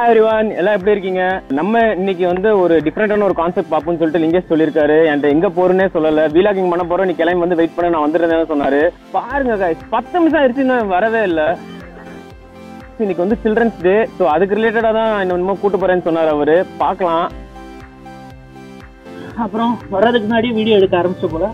Hi everyone எல்லாம் எப்படி இருக்கீங்க நம்ம இன்னைக்கு வந்து ஒரு டிஃப்ரெண்டான ஒரு கான்செப்ட் பார்ப்போம்னு சொல்லிட்டு லிங்கேஷ் சொல்லியிருக்காரு என்கிட்ட எங்க போறேன்னே சொல்லல வீலாகிங் பண்ண போறோம் நீ கிளம்பி வந்து வெயிட் பண்ண நான் வந்துருந்தேன்னு சொன்னாரு பாருங்க guys பத்து நிமிஷம் ஆயிடுச்சு இன்னும் வரவே இல்லை இன்னைக்கு வந்து சில்ட்ரன்ஸ் டே ஸோ அதுக்கு ரிலேட்டடாக தான் இன்னும் கூட்டு போறேன்னு சொன்னார் அவரு பார்க்கலாம் அப்புறம் வர்றதுக்கு முன்னாடி வீடியோ எடுக்க ஆரம்பிச்ச போல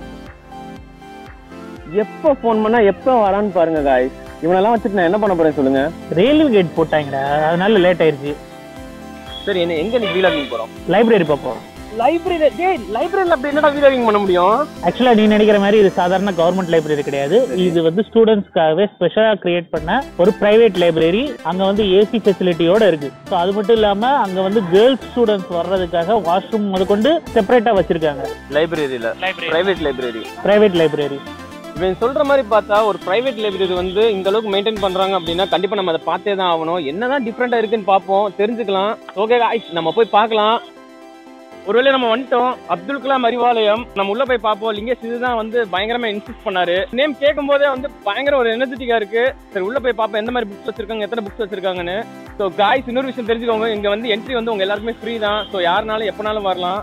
எப்போ ஃபோன் பண்ணா எப்போ வரான்னு பாருங்க guys இவனெல்லாம் வச்சுட்டு நான் என்ன பண்ண போறேன் சொல்லுங்க ரயில்வே கேட் போட்டாங்கடா அதனால லேட் ஆயிருச்சு சரி என்ன எங்க நீ வீலாகிங் போறோம் லைப்ரரி பார்ப்போம் லைப்ரரி டேய் லைப்ரரியில் அப்படி என்னடா வீலாகிங் பண்ண முடியும் ஆக்சுவலா நீ நினைக்கிற மாதிரி இது சாதாரண கவர்மெண்ட் லைப்ரரி கிடையாது இது வந்து ஸ்டூடெண்ட்ஸ்க்காகவே ஸ்பெஷலா கிரியேட் பண்ண ஒரு பிரைவேட் லைப்ரரி அங்க வந்து ஏசி ஃபெசிலிட்டியோட இருக்கு ஸோ அது மட்டும் இல்லாம அங்க வந்து கேர்ள்ஸ் ஸ்டூடெண்ட்ஸ் வர்றதுக்காக வாஷ்ரூம் முதற்கொண்டு செப்பரேட்டா வச்சிருக்காங்க லைப்ரரியில பிரைவேட் லைப்ரரி பிரைவேட் லைப்ரரி இவன் சொல்ற மாதிரி பார்த்தா ஒரு பிரைவேட் லைப்ரரி வந்து இந்த அளவுக்கு மெயின்டைன் பண்றாங்க அப்படின்னா கண்டிப்பா நம்ம அதை பார்த்தே தான் ஆகணும் என்னதான் டிஃப்ரெண்டா இருக்குன்னு பார்ப்போம் தெரிஞ்சுக்கலாம் ஓகே நம்ம போய் பார்க்கலாம் ஒருவேளை நம்ம வந்துட்டோம் அப்துல் கலாம் அறிவாலயம் நம்ம உள்ள போய் பார்ப்போம் லிங்கேஷ் இதுதான் வந்து பயங்கரமா இன்சிஸ்ட் பண்ணாரு நேம் கேட்கும் போதே வந்து பயங்கர ஒரு எனர்ஜெட்டிக்கா இருக்கு சரி உள்ள போய் பார்ப்போம் எந்த மாதிரி புக்ஸ் வச்சிருக்காங்க எத்தனை புக்ஸ் வச்சிருக்காங்கன்னு ஸோ காய்ஸ் இன்னொரு விஷயம் தெரிஞ்சுக்கோங்க இங்க வந்து என்ட்ரி வந்து உங்க எல்லாருக்குமே ஃப்ரீ தான் ஸோ யாருனாலும் எப்பனாலும் வரலாம்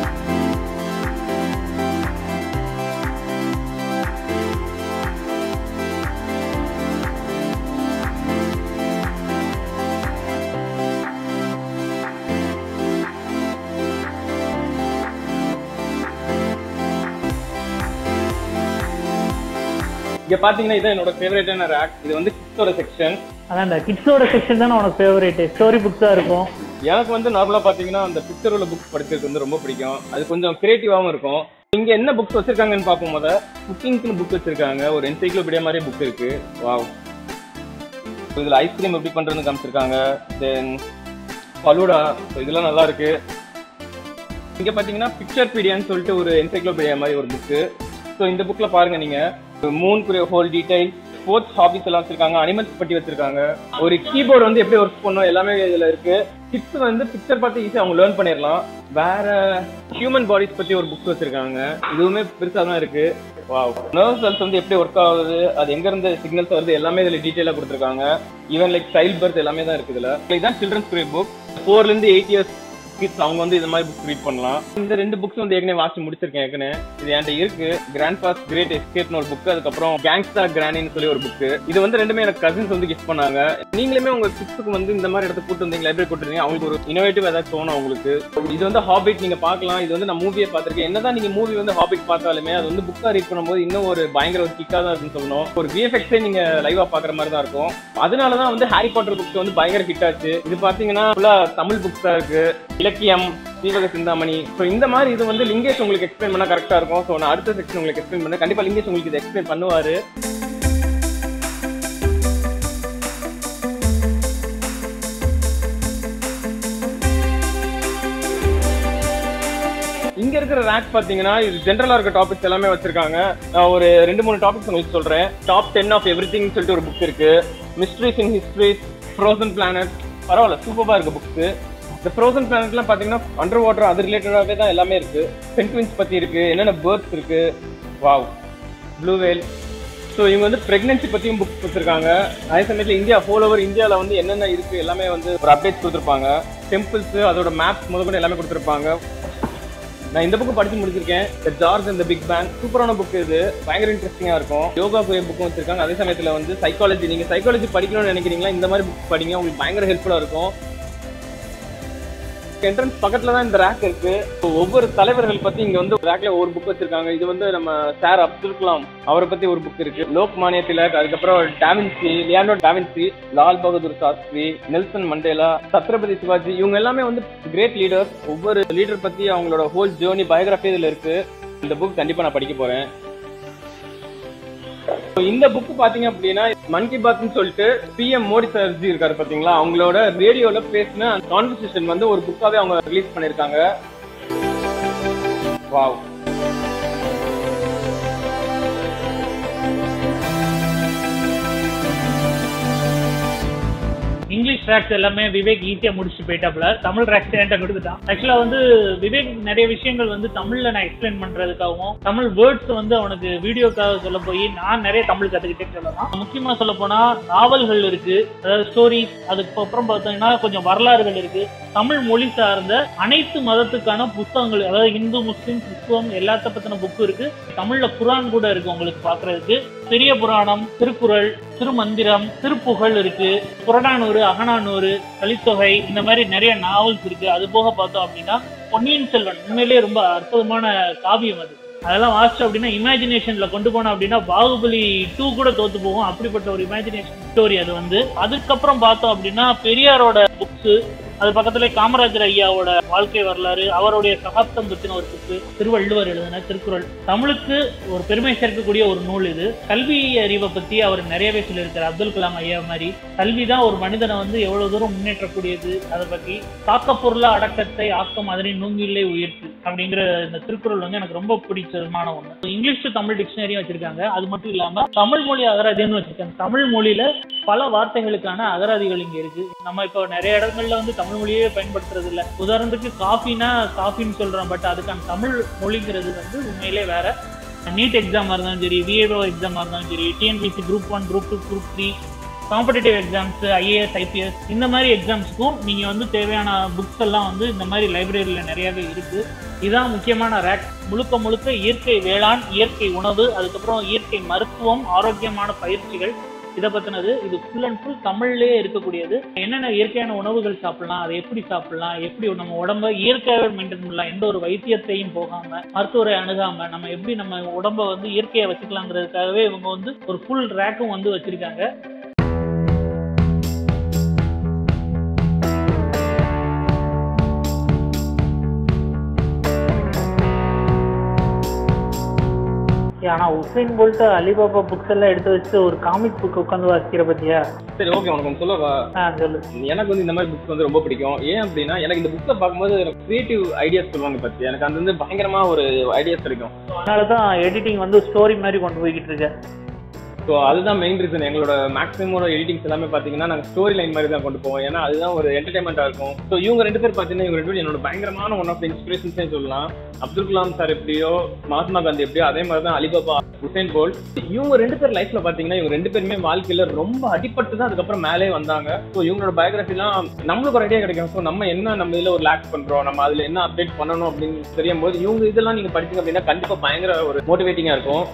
இங்க பாத்தீங்கன்னா இதான் என்னோட ஃபேவரட்டான ரேக் இது வந்து கிட்ஸோட செக்ஷன் அதான் இந்த கிட்ஸோட செக்ஷன் தானே உனக்கு ஃபேவரேட் ஸ்டோரி புக்ஸ் தான் இருக்கும் எனக்கு வந்து நார்மலா பாத்தீங்கன்னா அந்த பிக்சர் உள்ள புக்ஸ் படிக்கிறது வந்து ரொம்ப பிடிக்கும் அது கொஞ்சம் கிரியேட்டிவாவும் இருக்கும் இங்க என்ன புக்ஸ் வச்சிருக்காங்கன்னு பார்ப்போம் முத குக்கிங்ஸ்னு புக் வச்சிருக்காங்க ஒரு என்சைக்ளோபீடியா மாதிரி புக் இருக்கு வாவ் இதுல ஐஸ்கிரீம் எப்படி பண்றதுன்னு காமிச்சிருக்காங்க தென் ஃபலூடா இதெல்லாம் நல்லா இருக்கு இங்க பாத்தீங்கன்னா பிக்சர் பீடியான்னு சொல்லிட்டு ஒரு என்சைக்ளோபீடியா மாதிரி ஒரு புக்கு ஸோ இந்த புக்ல பாருங்க நீங்க moon whole detail sports hobbies எல்லாம் வச்சிருக்காங்க அனிமல்ஸ் பத்தி வச்சிருக்காங்க ஒரு கீபோர்டு வந்து எப்படி ஒர்க் பண்ணும் எல்லாமே இதுல இருக்கு கிட்ஸ் வந்து பிக்சர் பார்த்து ஈஸியா அவங்க லேர்ன் பண்ணிடலாம் வேற ஹியூமன் பாடிஸ் பத்தி ஒரு புக்ஸ் வச்சிருக்காங்க இதுவுமே பெருசா தான் இருக்கு வாவ் நர்வ் செல்ஸ் வந்து எப்படி ஒர்க் ஆகுது அது எங்க இருந்து சிக்னல்ஸ் வருது எல்லாமே இதுல டீடைலா கொடுத்துருக்காங்க ஈவன் லைக் சைல்ட் பர்த் எல்லாமே தான் இருக்கு இதுல இதுதான் சில்ட்ரன்ஸ் புக் ஃபோர்ல இருந்து எயிட் இயர்ஸ் கிட்ஸ் அவங்க வந்து இந்த மாதிரி புக்ஸ் ரீட் பண்ணலாம் இந்த ரெண்டு புக்ஸ் வந்து ஏற்கனவே வாசி முடிச்சிருக்கேன் ஏற்கனவே இது என்கிட்ட இருக்கு கிராண்ட் பாஸ் கிரேட் எஸ்கேப்னு ஒரு புக் அதுக்கப்புறம் கேங்ஸ்டர் கிரானின்னு சொல்லி ஒரு புக் இது வந்து ரெண்டுமே எனக்கு கசின்ஸ் வந்து கிஃப்ட் பண்ணாங்க நீங்களுமே உங்க கிட்ஸுக்கு வந்து இந்த மாதிரி இடத்துக்கு கூட்டு வந்தீங்க லைப்ரரி கூட்டு வந்தீங்க அவங்களுக்கு ஒரு இனோவேட்டிவ் ஏதாவது தோணும் அவங்களுக்கு இது வந்து ஹாபிட் நீங்க பார்க்கலாம் இது வந்து நான் மூவியை பார்த்திருக்கேன் என்னதான் நீங்க மூவி வந்து ஹாபிட் பார்த்தாலுமே அது வந்து புக்கா ரீட் பண்ணும்போது இன்னும் ஒரு பயங்கர ஒரு கிக்கா தான் இருக்குன்னு சொல்லணும் ஒரு விஎஃப்எக்ஸே நீங்க லைவா பாக்குற மாதிரி தான் இருக்கும் அதனாலதான் வந்து ஹாரி பாட்டர் புக்ஸ் வந்து பயங்கர ஹிட் ஆச்சு இது பாத்தீங்கன்னா ஃபுல்லா தமிழ் புக்ஸா இருக்கு இலக்கியம் சீவக சிந்தாமணி ஸோ இந்த மாதிரி இது வந்து லிங்கேஷ் உங்களுக்கு எக்ஸ்பிளைன் பண்ணா கரெக்டா இருக்கும் ஸோ நான் அடுத்த செக்ஷன் உங்களுக்கு எக்ஸ்பிளைன் பண்ணேன் கண்டிப்பா லிங்கேஷ் உங்களுக்கு இதை எக்ஸ்பிளைன் பண்ணுவாரு இங்க இருக்கிற ரேக் பாத்தீங்கன்னா இது ஜென்ரலா இருக்க டாபிக்ஸ் எல்லாமே வச்சிருக்காங்க நான் ஒரு ரெண்டு மூணு டாபிக்ஸ் உங்களுக்கு சொல்றேன் டாப் டென் ஆஃப் எவ்ரி சொல்லிட்டு ஒரு புக் இருக்கு mysteries in histories frozen planet பரவாயில்ல சூப்பரா இருக்கு புக்ஸ் இந்த ஃப்ரோசன் பிளானட்லாம் பாத்தீங்கன்னா அண்டர் வாட்டர் அது ரிலேட்டடாகவே தான் எல்லாமே இருக்கு பென்குயின்ஸ் பத்தி இருக்கு என்னென்ன பேர்ட்ஸ் இருக்கு வாவ் ப்ளூ வேல் ஸோ இவங்க வந்து பிரெக்னன்சி பத்தியும் புக்ஸ் வச்சிருக்காங்க அதே சமயத்தில் இந்தியா ஹோல் ஓவர் இந்தியாவில் வந்து என்னென்ன இருக்கு எல்லாமே வந்து ஒரு அப்டேட்ஸ் கொடுத்துருப்பாங்க டெம்பிள்ஸ் அதோட மேப்ஸ் முதற்கொண்டு எல்லாமே கொடுத்துருப்பாங்க நான் இந்த புக்கு படிச்சு முடிச்சிருக்கேன் த ஜார்ஜ் இந்த பிக் பேங் சூப்பரான புக் இது பயங்கர இன்ட்ரெஸ்டிங்கா இருக்கும் யோகா குரிய புக்கும் வச்சிருக்காங்க அதே சமயத்துல வந்து சைக்காலஜி நீங்க சைக்காலஜி படிக்கணும்னு நினைக்கிறீங்களா இந்த மாதிரி புக் படிங்க உங்களுக்கு பயங்கர ஹெல்ப்ஃபுல்லா இருக்கும் என்ட்ரன்ஸ் பக்கத்துல தான் இந்த ரேக் இருக்கு So, ஒவ்வொரு தலைவர்கள் பத்தி இங்க வந்து ரேக்ல ஒரு புக் வச்சிருக்காங்க இது வந்து நம்ம சார் அப்துல் கலாம் அவரை பத்தி ஒரு புக் இருக்கு லோக் மானிய திலக் அதுக்கப்புறம் Da Vinci Leonardo Da Vinci Lal Bahadur Shastri Nelson Mandela Chhatrapati Shivaji இவங்க எல்லாமே வந்து கிரேட் லீடர்ஸ் ஒவ்வொரு லீடர் பத்தி அவங்களோட ஹோல் ஜேர்னி பயோகிராஃபி இதுல இருக்கு இந்த புக் கண்டிப்பா நான் படிக்க போறேன் So, இந்த புக் பாத்தீங்க அப்படின்னா மன் கி பாத்னு சொல்லிட்டு பிஎம் மோடி சார்ஜி இருக்காரு பாத்தீங்களா அவங்களோட ரேடியோல பேசின கான்வர்சேஷன் வந்து ஒரு புக்காவே அவங்க ரிலீஸ் பண்ணிருக்காங்க வாவ் இங்கிலீஷ் ட்ராக்ஸ் எல்லாமே விவேக் ஈஸியா முடிச்சுட்டு போயிட்டாப்ல தமிழ் ட்ராக்ஸ் என்கிட்ட கொடுத்துட்டான் ஆக்சுவலா வந்து விவேக் நிறைய விஷயங்கள் வந்து தமிழ்ல நான் எக்ஸ்பிளைன் பண்றதுக்காகவும் தமிழ் வேர்ட்ஸ் வந்து அவனுக்கு வீடியோக்காக சொல்ல போய் நான் நிறைய தமிழ் கத்துக்கிட்டேன்னு சொல்லலாம் முக்கியமா சொல்ல போனா நாவல்கள் இருக்கு அதாவது ஸ்டோரிஸ் அதுக்கப்புறம் பார்த்தீங்கன்னா கொஞ்சம் வரலாறுகள் இருக்கு தமிழ் மொழி சார்ந்த அனைத்து மதத்துக்கான புத்தகங்கள் அதாவது இந்து முஸ்லிம் கிறிஸ்துவம் எல்லாத்த பத்தின புக்கு இருக்கு தமிழ்ல குரான் கூட இருக்கு உங்களுக்கு பாக்குறதுக்கு பெரிய புராணம் திருக்குறள் திருமந்திரம் திருப்புகழ் இருக்கு புறநானூறு அகநானூறு கலித்தொகை இந்த மாதிரி நிறைய நாவல்ஸ் இருக்கு அது போக பார்த்தோம் அப்படின்னா பொன்னியின் செல்வன் உண்மையிலேயே ரொம்ப அற்புதமான காவியம் அது அதெல்லாம் வாசிச்சோம் அப்படின்னா இமேஜினேஷன்ல கொண்டு போனோம் அப்படின்னா பாகுபலி டூ கூட தோத்து போகும் அப்படிப்பட்ட ஒரு இமேஜினேஷன் ஸ்டோரி அது வந்து அதுக்கப்புறம் பார்த்தோம் அப்படின்னா பெரியாரோட புக்ஸ் அது பக்கத்துல காமராஜர் ஐயாவோட வாழ்க்கை வரலாறு அவருடைய சகாப்தம் பத்தின ஒரு புக்கு திருவள்ளுவர் எழுதின திருக்குறள் தமிழுக்கு ஒரு பெருமை சேர்க்கக்கூடிய ஒரு நூல் இது கல்வி அறிவை பத்தி அவர் நிறையவே சொல்லியிருக்காரு அப்துல் கலாம் ஐயா மாதிரி கல்விதான் ஒரு மனிதனை வந்து எவ்வளவு தூரம் முன்னேற்றக்கூடியது அதை பத்தி தாக்கப்பொருளா அடக்கத்தை ஆக்கம் அதனின் நூங்கிலே உயர்த்து அப்படிங்கிற இந்த திருக்குறள் வந்து எனக்கு ரொம்ப பிடிச்சமான ஒண்ணு இங்கிலீஷ் to தமிழ் டிக்ஷனரியும் வச்சிருக்காங்க அது மட்டும் இல்லாம தமிழ் மொழி அகராதின்னு வச்சிருக்காங்க தமிழ் மொழியில பல வார்த்தைகளுக்கான அகராதிகள் இங்க இருக்கு நம்ம இப்போ நிறைய இடங்கள்ல வந்து தமிழ் மொழியே பயன்படுத்துறது இல்ல உதாரணத்துக்கு காஃபினா காஃபின்னு சொல்றோம் பட் அதுக்கான தமிழ் மொழிங்கிறது வந்து உண்மையிலே வேற நீட் எக்ஸாமா இருந்தாலும் சரி விஏஓ எக்ஸாமா இருந்தாலும் சரி TNPSC group one group two group three competitive exams IAS IPS இந்த மாதிரி எக்ஸாம்ஸ்க்கும் நீங்க வந்து தேவையான புக்ஸ் எல்லாம் வந்து இந்த மாதிரி லைப்ரரியில நிறையவே இருக்கு இதான் முக்கியமான ரேக் முழுக்க முழுக்க இயற்கை வேளாண் இயற்கை உணவு அதுக்கப்புறம் இயற்கை மருத்துவம் ஆரோக்கியமான பயிற்சிகள் இதை பத்தினது இது ஃபுல் அண்ட் ஃபுல் தமிழ்லயே இருக்கக்கூடியது என்னென்ன இயற்கையான உணவுகள் சாப்பிடலாம் அதை எப்படி சாப்பிடலாம் எப்படி நம்ம உடம்ப இயற்கையாகவே மெயின்டைன் பண்ணலாம் எந்த ஒரு வைத்தியத்தையும் போகாம மருத்துவரை அணுகாம நம்ம எப்படி நம்ம உடம்ப வந்து இயற்கையா வச்சுக்கலாங்கிறதுக்காகவே இவங்க வந்து ஒரு ஃபுல் ரேக்கும் வந்து வச்சிருக்காங்க ஆனா உசைன் போல்ட் அலிபாபா புக்ஸ் எல்லாம் எடுத்து வச்சு ஒரு காமிக் புக் உட்காந்து வாசிக்கிற பத்தியா சரி ஓகே உனக்கு ஒன்று சொல்லவா ஆ சொல்லு எனக்கு வந்து இந்த மாதிரி புக்ஸ் வந்து ரொம்ப பிடிக்கும் ஏன் அப்படின்னா எனக்கு இந்த புக்ஸை பார்க்கும்போது கிரியேட்டிவ் ஐடியாஸ் சொல்லுவாங்க பத்தி எனக்கு அந்த வந்து பயங்கரமா ஒரு ஐடியாஸ் கிடைக்கும் அதனாலதான் எடிட்டிங் வந்து ஸ்டோரி மாதிரி கொண்டு போய்கிட்டு இருக்க ஸோ அதுதான் மெயின் ரீசன் எங்களோட மேக்ஸிமோட எடிட்டிங்ஸ் எல்லாமே பார்த்தீங்கன்னா நாங்கள் ஸ்டோரி லைன் மாதிரி தான் கொண்டு போவோம் ஏன்னா அதுதான் ஒரு என்டர்டைன்மெண்ட்டாக இருக்கும் ஸோ இவங்க ரெண்டு பேர் பார்த்தீங்கன்னா இவங்க ரெண்டு பேரும் என்னோட பயங்கரமான ஒன் ஆஃப் இன்ஸ்பிரேஷன்ஸே சொல்லலாம் அப்துல் கலாம் சார் எப்படியோ மகாத்மா காந்தி எப்படியோ அதே மாதிரி தான் அலிபாபா ஹுசேன் போல்ட் இவங்க ரெண்டு பேர் லைஃப்ல பார்த்தீங்கன்னா இவங்க ரெண்டு பேருமே வாழ்க்கையில ரொம்ப அடிபட்டு தான் அதுக்கப்புறம் மேலே வந்தாங்க ஸோ இவங்களோட பயோகிராஃபிலாம் நம்மளுக்கு ஒரு ஐடியா கிடைக்கும் ஸோ நம்ம என்ன நம்ம இதில் ஒரு லேக் பண்றோம் நம்ம அதில் என்ன அப்டேட் பண்ணணும் அப்படின்னு தெரியும் போது இவங்க இதெல்லாம் நீங்க படிச்சீங்க அப்படின்னா கண்டிப்பாக பயங்கர ஒரு மோட்டிவேட்டிங்காக இருக்கும்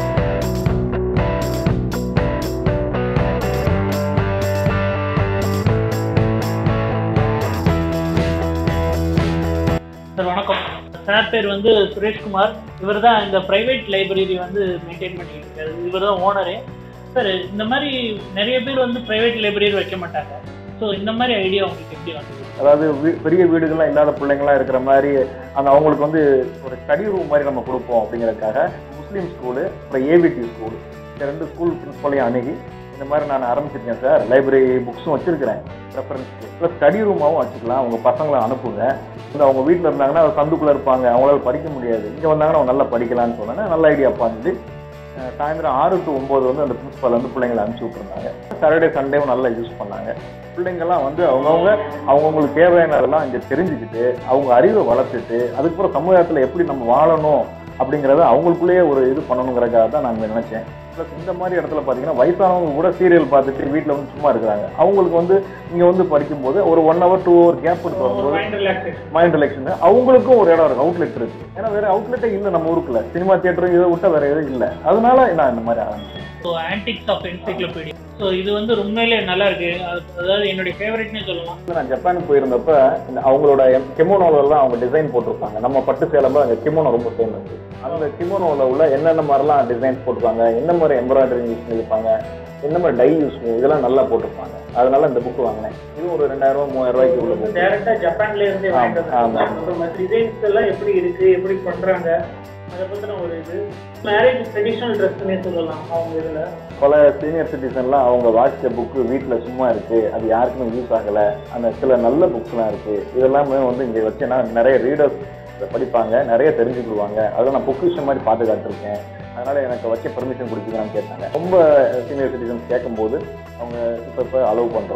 சார் வணக்கம் சார் பேர் வந்து சுரேஷ்குமார் இவர் தான் இந்த பிரைவேட் லைப்ரரி வந்து மெயின்டைன் பண்ணிட்டு இருக்காரு இவர் தான் ஓனரு சார் இந்த மாதிரி நிறைய பேர் வந்து பிரைவேட் லைப்ரரி வைக்க மாட்டாங்க ஸோ இந்த மாதிரி ஐடியா உங்களுக்கு எப்படி வந்தது அதாவது வீ- பெரிய வீடுகள்லாம் இல்லாத பிள்ளைங்களாம் இருக்கிற மாதிரி அந்த அவங்களுக்கு வந்து ஒரு ஸ்டடி ரூம் மாதிரி நம்ம கொடுப்போம் அப்படிங்கிறதுக்காக முஸ்லீம் ஸ்கூலு அப்புறம் ஏபிடி ஸ்கூல் இந்த ரெண்டு ஸ்கூல் பிரின்ஸ்பலையும் அணுகி இந்த மாதிரி நான் ஆரம்பிச்சிருக்கேன் சார் லைப்ரரி புக்ஸும் வச்சிருக்கிறேன் ரெஃபரன்ஸ்க்கு ப்ளஸ் ஸ்டடி ரூமாகவும் வச்சுக்கலாம் அவங்க பசங்களை அனுப்புங்க இந்த அவங்க வீட்டில் இருந்தாங்கன்னா சந்துக்குள்ளே இருப்பாங்க அவங்களால படிக்க முடியாது இங்கே வந்தாங்கன்னா அவங்க நல்லா படிக்கலாம்னு சொன்னேன் நல்ல ஐடியா பார்த்துட்டு அஹ் சாயந்தரம் ஆறு டு ஒம்பது வந்து அந்த பிரின்ஸ்பால் வந்து பிள்ளைங்களை அனுப்பிச்சி விட்ருந்தாங்க சாட்டர்டே சண்டேவும் நல்லா யூஸ் பண்ணாங்க பிள்ளைங்கள்லாம் வந்து அவங்கவுங்க அவங்கவுங்களுக்கு தேவையானதெல்லாம் இங்கே தெரிஞ்சுக்கிட்டு அவங்க அறிவை வளர்த்துட்டு அதுக்கப்புறம் சமுதாயத்தில் எப்படி நம்ம வாழணும் அப்படிங்கிறத அவங்களுக்குள்ளேயே ஒரு இது பண்ணணுங்கிறதுக்காக தான் நாங்கள் நினச்சேன் ப்ளஸ் இந்த மாதிரி இடத்துல பார்த்தீங்கன்னா வயசானவங்க கூட சீரியல் பார்த்துட்டு வீட்டில் வந்து சும்மா இருக்கிறாங்க அவங்களுக்கு வந்து இங்கே வந்து படிக்கும்போது ஒரு one hour two hour gap எடுத்து வரும்போது மைண்ட் ரிலாக்ஸேஷன் மைண்ட் ரிலாக்ஷன் அவங்களுக்கும் ஒரு இடம் இருக்கு அவுட்லெட் இருக்கு ஏன்னா வேற அவுட்லெட்டே இல்லை நம்ம ஊருக்குள்ள சினிமா தியேட்டர் இதை விட்டா வேற எதுவும் இல்லை அதனால நான் இந்த மாதிரி ஆரம்பிச்சேன் so antics of encyclopedia so இது வந்து உண்மையிலே நல்லா இருக்கு அது- அதாவது என்னுடைய ஃபேவரட்னே சொல்லலாம் நான் ஜப்பானுக்கு போயிருந்தப்ப இந்த அவங்களோட கிமோனோலாம் அவங்க டிசைன் போட்டிருப்பாங்க நம்ம பட்டு சேலம் அங்கே கிமோனோ ரொம்ப ஃபேமஸ் அந்த கிமோனோவில் உள்ள என்னென்ன மாதிரிலாம் டிசைன் போட்டிருப்பாங்க என்ன மாதிரி எம்ப்ராய்டரி யூஸ் பண்ணியிருப்பாங்க என்ன மாதிரி டை யூஸ் பண்ணி இதெல்லாம் நல்லா போட்டிருப்பாங்க அதனால இந்த புக் வாங்கினேன் இது ஒரு ரெண்டாயிரம் ரூபா மூவாயிரம் ரூபாய்க்கு உள்ள புக் டேரக்டா ஜப்பான்ல இருந்தே ஆமா, வாங்கிட்டு ஆமா. வந்தாங்க டிசைன்ஸ் எல்லாம் எப்படி இருக்கு எப்படி பண்றாங்க அதை பத்தின ஒரு இது மேரேஜ் ட்ரெடிஷனல் ட்ரெஸ்னே சொல்லலாம் அவங்க இதுல பல சீனியர் சிட்டிசன்லாம் அவங்க வாசிச்ச புக்கு வீட்டில் சும்மா இருக்கு அது யாருக்குமே யூஸ் ஆகலை அந்த சில நல்ல புக்ஸ்லாம் இருக்கு இதெல்லாமே வந்து இங்கே வச்சேன்னா நிறைய ரீடர்ஸ் படிப்பாங்க நிறைய தெரிஞ்சுக்கிடுவாங்க அதை நான் பொக்கிஷன் மாதிரி பாதுகாத்துருக்கேன் அதனால எனக்கு வைக்க பெர்மிஷன் கொடுத்தீங்கன்னு கேட்டாங்க ரொம்ப சீனியர் சிட்டிசன்ஸ் கேட்கும்போது அவங்க இப்போ இப்போ அலோவ் பண்ணுறோம்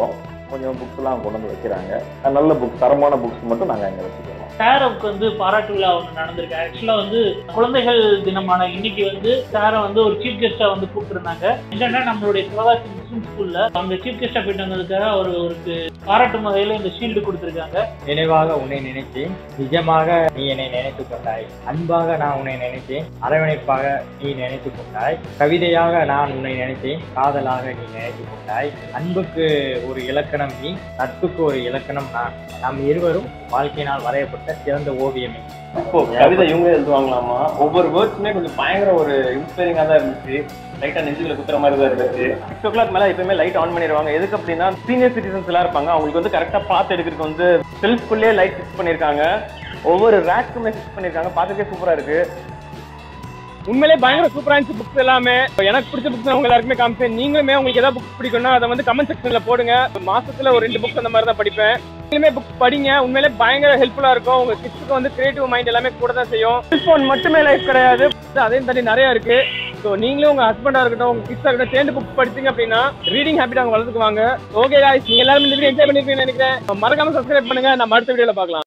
கொஞ்சம் புக்ஸ்லாம் கொண்டு வந்து வைக்கிறாங்க அஹ் நல்ல புக்ஸ் தரமான புக்ஸ் மட்டும் நாங்கள் அங்கே வச்சுக்கிறோம் சாருக்கு வந்து பாராட்டு விழா ஒன்று நடந்திருக்கு ஆக்சுவலா வந்து குழந்தைகள் தினமான இன்னைக்கு வந்து சாரை வந்து ஒரு சீஃப் கெஸ்டா வந்து கூப்பிட்டுருந்தாங்க என்னன்னா நம்மளுடைய சிவகாசி முஸ்லிம் ஸ்கூல்ல அவங்க சீஃப் கெஸ்டா போயிட்டு வந்ததுக்காக ஒரு ஒரு பாராட்டும் வகையில இந்த ஷீல்டு கொடுத்துருக்காங்க நினைவாக உன்னை நினைத்தேன் நிஜமாக நீ என்னை நினைத்து கொண்டாய் அன்பாக நான் உன்னை நினைத்தேன் அரவணைப்பாக நீ நினைத்து கொண்டாய் கவிதையாக நான் உன்னை நினைத்தேன் காதலாக நீ நினைத்து கொண்டாய் அன்புக்கு ஒரு இலக்கணம் நீ நட்புக்கு ஒரு இலக்கணம் நான் நாம் இருவரும் வாழ்க்கையினால் வரையப்பட்ட சிறந்த ஓவியமே இப்போ கவிதை இவங்க எழுதுவாங்களாமா ஒவ்வொரு வேர்ட்ஸுமே கொஞ்சம் பயங்கர ஒரு இன்ஸ்பைரிங்கா தான் இருந்துச்சு லைட்டா நெஞ்சுல குத்துற மாதிரி தான் இருந்துச்சு சிக்ஸ் ஓ கிளாக் மேல எப்பயுமே லைட் ஆன் பண்ணிடுவாங்க எதுக்கு அப்படின்னா சீனியர் சிட்டிசன்ஸ் எல்லாம் இருப்பாங்க அவங்களுக்கு வந்து கரெக்டா பார்த்து எடுக்கிறதுக்கு வந்து செல்ஃப்குள்ளே லைட் ஃபிக்ஸ் பண்ணிருக்காங்க ஒவ்வொரு ரேக்குமே ஃபிக்ஸ் பண்ணிருக்காங்க பார்த்துக்கே சூப்பரா இருக்கு உண்மையிலே பயங்கர சூப்பரா இருந்துச்சு புக்ஸ் எல்லாமே எனக்கு பிடிச்ச புக்ஸ் உங்க எல்லாருக்குமே காமிச்சேன் நீங்களுமே உங்களுக்கு ஏதாவது புக் பிடிக்கும்னா அதை வந்து கமெண்ட் செக்ஷன்ல போடுங்க மாசத்துல ஒரு ரெண்டு புக்ஸ் அந்த மாதிரி தான் படிப்பேன் நீங்களுமே புக் படிங்க உண்மையிலே பயங்கர ஹெல்ப்ஃபுல்லா இருக்கும் உங்க கிட்ஸுக்கு வந்து கிரியேட்டிவ் மைண்ட் எல்லாமே கூட தான் செய்யும் செல்போன் மட்டுமே லைஃப் கிடையாது அதையும் தாண்டி நிறைய இருக்கு ஸோ நீங்களும் உங்க ஹஸ்பண்டா இருக்கட்டும் உங்க கிட்ஸா இருக்கட்டும் சேர்ந்து புக் படிச்சீங்க அப்படின்னா ரீடிங் ஹேபிட் அவங்க வளர்த்துக்குவாங்க ஓகே guys நீங்க எல்லாரும் இந்த வீடியோ என்ஜாய் பண்ணிருக்கீங்கன்னு நினைக்கிறேன் மறக்காம சப்ஸ்கிரைப் பண்ணுங்க நம்ம அடுத்த வீடியோல பார்க்கலாம்